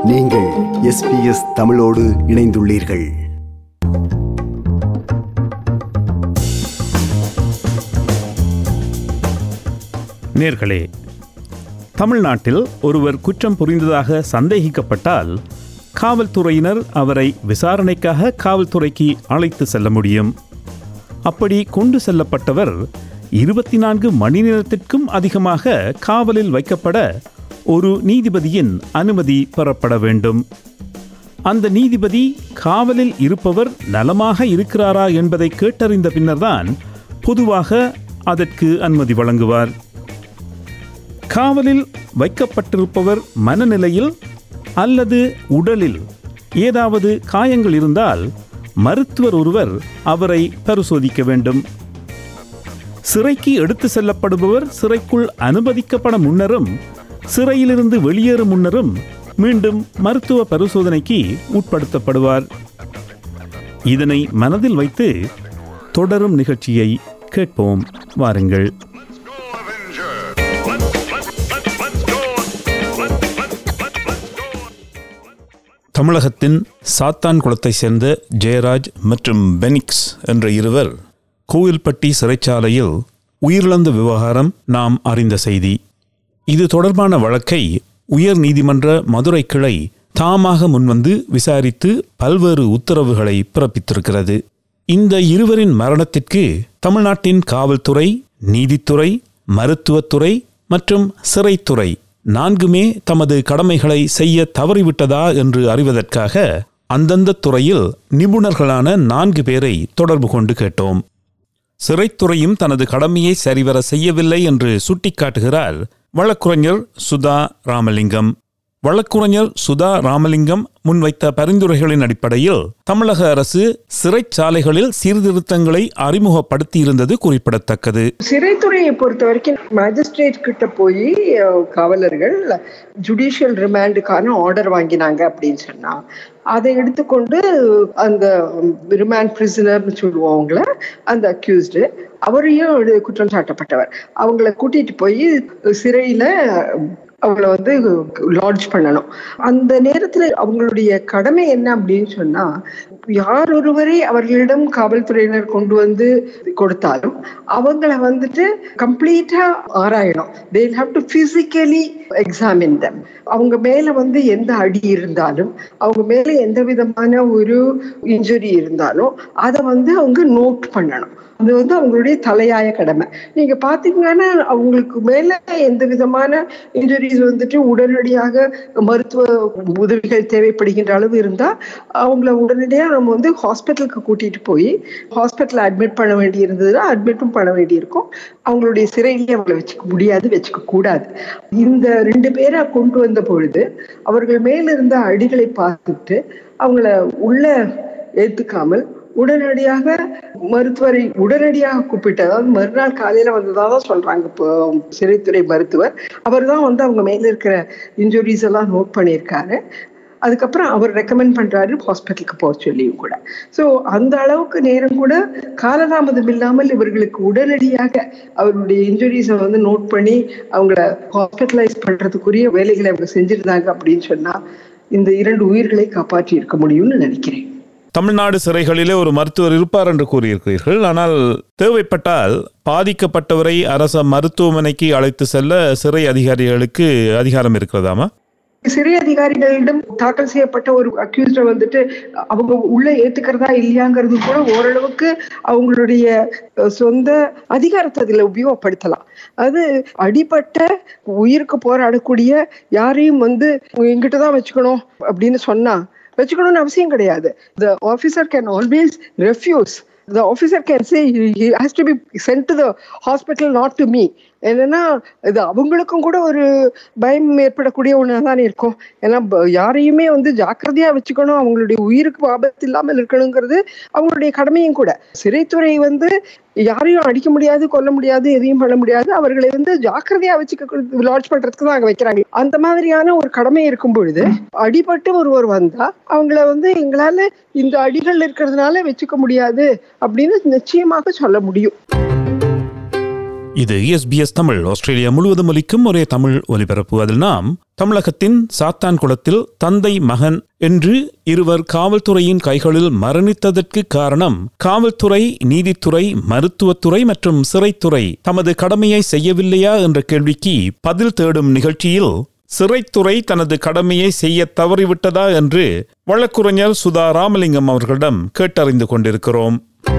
நீங்கள் எஸ்பிஎஸ் தமிழோடு இணைந்துள்ளீர்கள் நேர்களே தமிழ்நாட்டில் ஒருவர் குற்றம் புரிந்ததாக சந்தேகிக்கப்பட்டால் காவல்துறையினர் அவரை விசாரணைக்காக காவல்துறைக்கு அழைத்து செல்ல முடியும் அப்படி கொண்டு செல்லப்பட்டவர் இருபத்தி நான்கு மணி நேரத்திற்கும் அதிகமாக காவலில் வைக்கப்பட ஒரு நீதிபதியின் அனுமதி பெறப்பட வேண்டும் அந்த நீதிபதி காவலில் இருப்பவர் நலமாக இருக்கிறாரா என்பதை கேட்டறிந்த பின்னர்தான் பொதுவாக அதற்கு அனுமதி வழங்குவார் காவலில் வைக்கப்பட்டிருப்பவர் மனநிலையில் அல்லது உடலில் ஏதாவது காயங்கள் இருந்தால் மருத்துவர் ஒருவர் அவரை பரிசோதிக்க வேண்டும் சிறைக்கு எடுத்து செல்லப்படுபவர் சிறைக்குள் அனுமதிக்கப்பட முன்னரும் சிறையிலிருந்து வெளியேறும் முன்னரும் மீண்டும் மருத்துவ பரிசோதனைக்கு உட்படுத்தப்படுவார் இதனை மனதில் வைத்து தொடரும் நிகழ்ச்சியை கேட்போம் வாருங்கள் go, Avenger! Let's, let's, let's, let's go! Let's, let's, let's, let's go! தமிழகத்தின் சாத்தான் குளத்தை சேர்ந்த ஜெயராஜ் மற்றும் பெனிக்ஸ் என்ற இருவர் கோவில்பட்டி சிறைச்சாலையில் உயிரிழந்த விவகாரம் நாம் அறிந்த செய்தி இது தொடர்பான வழக்கை உயர் நீதிமன்ற மதுரை கிளை தாமாக முன்வந்து விசாரித்து பல்வேறு உத்தரவுகளை பிறப்பித்திருக்கிறது இந்த இருவரின் மரணத்திற்கு தமிழ்நாட்டின் காவல்துறை நீதித்துறை மருத்துவத்துறை மற்றும் சிறைத்துறை நான்குமே தமது கடமைகளை செய்ய தவறிவிட்டதா என்று அறிவதற்காக அந்தந்த துறையில் நிபுணர்களான நான்கு பேரை தொடர்பு கொண்டு கேட்டோம் சிறைத்துறையும் தனது கடமையை சரிவர செய்யவில்லை என்று சுட்டிக்காட்டுகிறார் வழக்குரைஞர் சுதா ராமலிங்கம் வழக்குரைஞர் சுதா ராமலிங்கம் முன்வைத்த பரிந்துரைகளின் அடிப்படையில் தமிழக அரசு சிறைச்சாலைகளில் சீர்திருத்தங்களை அறிமுகப்படுத்தியிருந்தது குறிப்பிடத்தக்கது சிறைத்துறையை பொறுத்த வரைக்கும் மேஜிஸ்ட்ரேட் கிட்ட போய் அஹ், காவலர்கள் ஜுடிஷியல் ரிமாண்டுக்கான ஆர்டர் வாங்கினாங்க அப்படின்னு சொன்னா அதை எடுத்துக்கொண்டு அந்த ரிமாண்ட் பிரிசனர்னு சொல்லுவோம் அவங்கள அந்த அக்யூஸ்டு அவரையும் ஒரு குற்றம் சாட்டப்பட்டவர் அவங்கள கூட்டிட்டு போய் சிறையில அவங்கள வந்து லாட்ஜ் பண்ணணும் அந்த நேரத்துல அவங்களுடைய கடமை என்ன அப்படின்னு சொன்னா யார் ஒருவரை அவர்களிடம் காவல்துறையினர் கொண்டு வந்து கொடுத்தாலும் அவங்கள வந்துட்டு கம்ப்ளீட்டா ஆராயணும் they have to physically examine them அவங்க மேல வந்து எந்த அடி இருந்தாலும் அவங்க மேல எந்த விதமான ஒரு இன்ஜுரி இருந்தாலும் அதை வந்து அவங்க நோட் பண்ணணும் அது வந்து அவங்களுடைய தலையாய கடமை நீங்க பாத்தீங்கன்னா அவங்களுக்கு மேல எந்த விதமான இன்ஜுரிஸ் வந்துட்டு உடனடியாக மருத்துவ உதவிகள் தேவைப்படுகின்ற அளவு இருந்தா அவங்கள உடனடியாக நம்ம வந்து ஹாஸ்பிட்டலுக்கு கூட்டிட்டு போய் ஹாஸ்பிட்டல் அட்மிட் பண்ண வேண்டி இருந்ததுன்னா அட்மிட்டும் பண்ண வேண்டியிருக்கும் அவங்களுடைய சிறையிலே அவங்களை வச்சுக்க முடியாது வச்சுக்க கூடாது இந்த ரெண்டு பேரை கொண்டு வந்த பொழுது அவர்கள் மேல இருந்த அடிகளை பார்த்துட்டு அவங்கள உள்ள ஏத்துக்காமல் உடனடியாக மருத்துவரை உடனடியாக கூப்பிட்டு அதாவது மறுநாள் காலையில வந்ததா தான் சொல்றாங்க இப்போ சிறைத்துறை மருத்துவர் அவர் தான் வந்து அவங்க மேல இருக்கிற இன்ஜுரிஸ் எல்லாம் நோட் பண்ணியிருக்காரு அதுக்கப்புறம் அவர் ரெக்கமெண்ட் பண்றாரு ஹாஸ்பிட்டலுக்கு போக சொல்லியும் கூட ஸோ அந்த அளவுக்கு நேரம் கூட காலதாமதம் இல்லாமல் இவர்களுக்கு உடனடியாக அவருடைய இன்ஜுரிஸை வந்து நோட் பண்ணி அவங்கள ஹாஸ்பிட்டலைஸ் பண்றதுக்குரிய வேலைகளை அவங்க செஞ்சிருந்தாங்க அப்படின்னு சொன்னா இந்த இரண்டு உயிர்களை காப்பாற்றி இருக்க முடியும்னு நினைக்கிறேன் தமிழ்நாடு சிறைகளிலே ஒரு மருத்துவர் இருப்பார் என்று கூறியிருக்கிறீர்கள் ஆனால் தேவைப்பட்டால் பாதிக்கப்பட்டவரை அரச மருத்துவமனைக்கு அழைத்து செல்ல சிறை அதிகாரிகளுக்கு அதிகாரம் இருக்கிறதாமா சிறை அதிகாரிகளிடம் தாக்கல் செய்யப்பட்ட ஒரு அக்யூஸ்ட வந்துட்டு அவங்க உள்ள ஏத்துக்கிறதா இல்லையாங்கிறது கூட ஓரளவுக்கு அவங்களுடைய அஹ், சொந்த அதிகாரத்தை அதுல உபயோகப்படுத்தலாம் அது அடிபட்ட உயிருக்கு போராடக்கூடிய யாரையும் வந்து எங்கிட்ட தான் வச்சுக்கணும் அப்படின்னு சொன்னா வச்சுக்கணும்னு அவசியம் கிடையாது the officer can always refuse the officer can say he, he has to be sent to the hospital not to me என்னன்னா இது அவங்களுக்கும் கூட ஒரு பயம் ஏற்படக்கூடிய ஒன்று தானே இருக்கும் ஏன்னா ப- யாரையுமே வந்து ஜாக்கிரதையா வச்சுக்கணும் அவங்களுடைய உயிருக்கு ஆபத்து இல்லாமல் இருக்கணுங்கிறது அவங்களுடைய கடமையும் கூட சிறைத்துறை வந்து யாரையும் அடிக்க முடியாது கொல்ல முடியாது எதையும் பண்ண முடியாது அவர்களை வந்து ஜாக்கிரதையா வச்சுக்க லாட்ஜ் பண்றதுக்கு தான் அங்க வைக்கிறாங்க அந்த மாதிரியான ஒரு கடமை இருக்கும் பொழுது அடிபட்டு ஒருவர் வந்தா அவங்கள வந்து எங்களால இந்த அடிகள் இருக்கிறதுனால வச்சுக்க முடியாது அப்படின்னு நிச்சயமாக சொல்ல முடியும் இது எஸ்பிஎஸ் தமிழ் ஆஸ்திரேலியா முழுவதும் ஒலிக்கும் ஒரே தமிழ் ஒலிபரப்பு அதில் நாம் தமிழகத்தின் சாத்தான்குளத்தில் தந்தை மகன் என்று இருவர் காவல்துறையின் கைகளில் மரணித்ததற்கு காரணம் காவல்துறை நீதித்துறை மருத்துவத்துறை மற்றும் சிறைத்துறை தமது கடமையை செய்யவில்லையா என்ற கேள்விக்கு பதில் தேடும் நிகழ்ச்சியில் சிறைத்துறை தனது கடமையை செய்ய தவறிவிட்டதா என்று வழக்குரைஞர் சுதா ராமலிங்கம் அவர்களிடம் கேட்டறிந்து கொண்டிருக்கிறோம்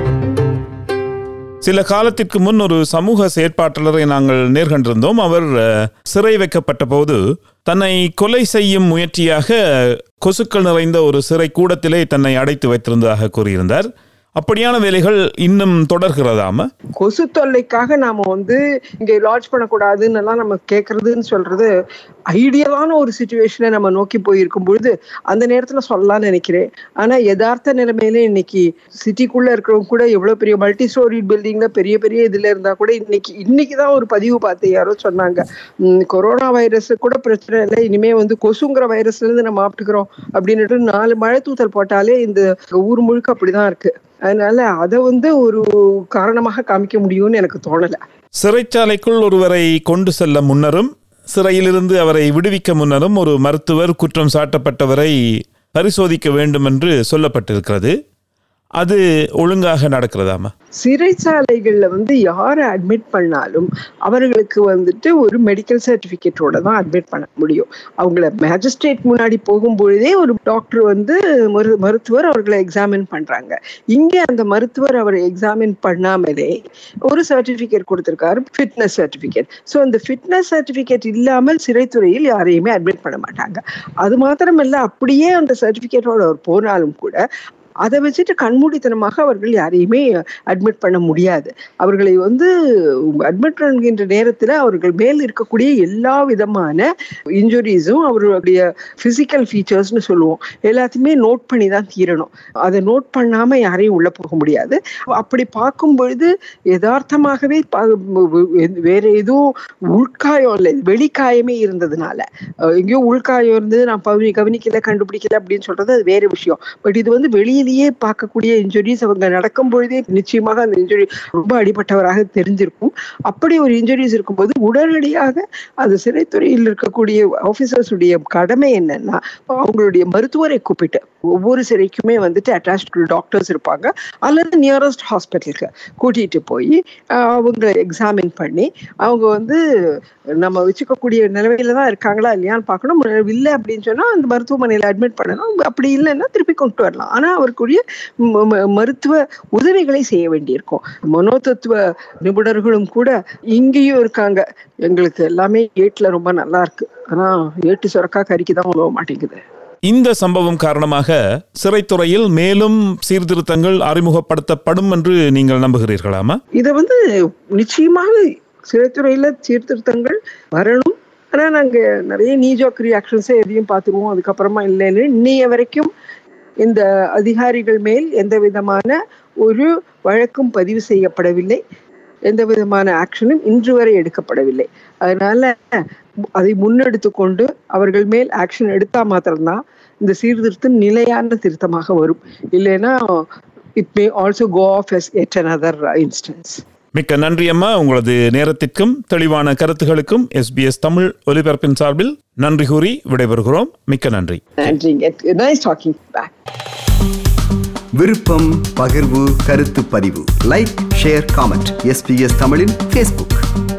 சில காலத்திற்கு முன் ஒரு சமூக செயற்பாட்டாளரை நாங்கள் நேர்கண்டிருந்தோம் அவர் அஹ், சிறை வைக்கப்பட்ட போது தன்னை கொலை செய்யும் முயற்சியாக கொசுக்கள் நிறைந்த ஒரு சிறை கூடத்திலே தன்னை அடைத்து வைத்திருந்ததாக கூறியிருந்தார் அப்படியான வேலைகள் இன்னும் தொடர்கிறதாம கொசு தொல்லைக்காக நாம வந்து இங்க லாட்ஜ் பண்ணக்கூடாதுன்னு எல்லாம் நம்ம கேட்கறதுன்னு சொல்றது ஐடியலான ஒரு சுச்சுவேஷனை நம்ம நோக்கி போயிருக்கும் பொழுது அந்த நேரத்துல சொல்லலாம்னு நினைக்கிறேன் ஆனா யதார்த்த நிலைமையில இன்னைக்கு சிட்டிக்குள்ள இருக்கிறவங்க கூட எவ்வளவு பெரிய மல்டி ஸ்டோரி பில்டிங்ல பெரிய பெரிய இதுல இருந்தா கூட இன்னைக்கு இன்னைக்கு தான் ஒரு பதிவு பார்த்து யாரோ சொன்னாங்க உம், கொரோனா வைரஸ் கூட பிரச்சனை இல்லை இனிமே வந்து கொசுங்கிற வைரஸ்ல இருந்து நம்ம மாப்பிட்டுக்கிறோம் அப்படின்னுட்டு நாலு மழை தூத்தல் போட்டாலே இந்த ஊர் முழுக்க அப்படிதான் இருக்கு அதனால அதை வந்து ஒரு காரணமாக காமிக்க முடியும்னு எனக்கு தோணல சிறைச்சாலைக்குள் ஒருவரை கொண்டு செல்ல முன்னரும் சிறையிலிருந்து அவரை விடுவிக்க முன்னரும் ஒரு மருத்துவர் குற்றம் சாட்டப்பட்டவரை பரிசோதிக்க வேண்டும் என்று சொல்லப்பட்டிருக்கிறது அது ஒழுங்காக நடக்கிறதாமா சிறைச்சாலைகள்ல வந்து யாரை அட்மிட் பண்ணாலும் அவர்களுக்கு வந்துட்டு ஒரு மெடிக்கல் சர்டிபிகேட்டோட தான் அட்மிட் பண்ண முடியும் அவங்கள மேஜிஸ்ட்ரேட் முன்னாடி போகும்பொழுதே ஒரு டாக்டர் வந்து மரு- மருத்துவர் அவர்களை எக்ஸாமின் பண்றாங்க இங்கே அந்த மருத்துவர் அவரை எக்ஸாமின் பண்ணாமலே ஒரு சர்டிபிகேட் கொடுத்திருக்காரு ஃபிட்னஸ் சர்டிபிகேட் ஸோ அந்த ஃபிட்னஸ் சர்டிபிகேட் இல்லாமல் சிறைத்துறையில் யாரையுமே அட்மிட் பண்ண மாட்டாங்க அது மாத்திரமல்ல அப்படியே அந்த சர்டிபிகேட்டோட அவர் போனாலும் கூட அதை வச்சுட்டு கண்மூடித்தனமாக அவர்கள் யாரையுமே அட்மிட் பண்ண முடியாது அவர்களை வந்து அட்மிட் பண்ணுகின்ற நேரத்தில் அவர்கள் மேல் இருக்கக்கூடிய எல்லா விதமான இன்ஜுரிஸும் அவர்களுடைய ஃபிசிக்கல் ஃபீச்சர்ஸ்னு சொல்லுவோம் எல்லாத்தையுமே நோட் பண்ணி தான் தீரணும் அதை நோட் பண்ணாம யாரையும் உள்ள போக முடியாது அப்படி பார்க்கும் பொழுது யதார்த்தமாகவே பா- வேற எதுவும் உள்காயம் இல்லை வெளிக்காயமே இருந்ததுனால அஹ் எங்கேயோ உள்காயம் இருந்தது நான் பவனி கவனிக்கல கண்டுபிடிக்கல அப்படின்னு சொல்றது அது வேற விஷயம் பட் இது வந்து வெளியிலேயே பார்க்கக்கூடிய இன்ஜுரிஸ் அவங்க நடக்கும் பொழுதே நிச்சயமாக அந்த இன்ஜுரி ரொம்ப அடிபட்டவராக தெரிஞ்சிருக்கும் அப்படி ஒரு இன்ஜுரிஸ் இருக்கும்போது உடனடியாக அது சிறைத்துறையில் இருக்கக்கூடிய ஆபீசர்ஸ் உடைய கடமை என்னன்னா அவங்களுடைய மருத்துவரை கூப்பிட்டு ஒவ்வொரு சிறைக்குமே வந்துட்டு அட்டாச்டு டாக்டர்ஸ் இருப்பாங்க அல்லது நியரஸ்ட் ஹாஸ்பிட்டலுக்கு கூட்டிட்டு போய் அஹ், அவங்க எக்ஸாமின் பண்ணி அவங்க வந்து நம்ம வச்சுக்கக்கூடிய நிலைமையில தான் இருக்காங்களா இல்லையான்னு பார்க்கணும் இல்லை அப்படின்னு சொன்னா அந்த மருத்துவமனையில அட்மிட் பண்ணணும் அப்படி இல்லைன்னா திருப்பி கொண்டு வரலாம் ஆனா அவருக்குரிய ம- ம- மருத்துவ உதவிகளை செய்ய வேண்டியிருக்கும் மனோதத்துவ நிபுணர்களும் கூட இங்கேயும் இருக்காங்க எங்களுக்கு எல்லாமே ஏட்டுல ரொம்ப நல்லா இருக்கு ஆனா ஏட்டு சுரக்கா கறிக்கு தான் உதவ மாட்டேங்குது இந்த சம்பவம் காரணமாக சிறைத்துறையில் மேலும் சீர்திருத்தங்கள் அறிமுகப்படுத்தப்படும் என்று நீங்கள் நம்புகிறீர்களாமா இதை வந்து நிச்சயமாக சிறைத்துறையில சீர்திருத்தங்கள் வரணும் ஆனா நாங்க நிறைய நீஜோக் ரியாக்ஷன்ஸை எதையும் பார்த்துருவோம் அதுக்கப்புறமா இல்லைன்னு இன்னைய வரைக்கும் இந்த அதிகாரிகள் மேல் எந்த விதமான ஒரு வழக்கும் பதிவு செய்யப்படவில்லை எந்த விதமான ஆக்ஷனும் இன்று வரை எடுக்கப்படவில்லை அதனால அதை முன்னெடுத்து கொண்டு அவர்கள் மேல் ஆக்ஷன் எடுத்தா மாத்திரம்தான் இந்த சீர்திருத்தம் நிலையான திருத்தமாக வரும் இல்லைன்னா it may also go off as it another instance மிக்க நன்றி அம்மா உங்களது நேரத்திற்கும் தெளிவான கருத்துகளுக்கும் எஸ்பிஎஸ் தமிழ் ஒலிபரப்பின் சார்பில் நன்றி கூறி விடைபெறுகிறோம் மிக்க நன்றி நன்றிங்க நைஸ் டாக்கிங் பேக் விருப்பம் பகிர்வு கருத்து பதிவு லைக் ஷேர் காமெண்ட் எஸ்பிஎஸ் தமிழின் ஃபேஸ்புக்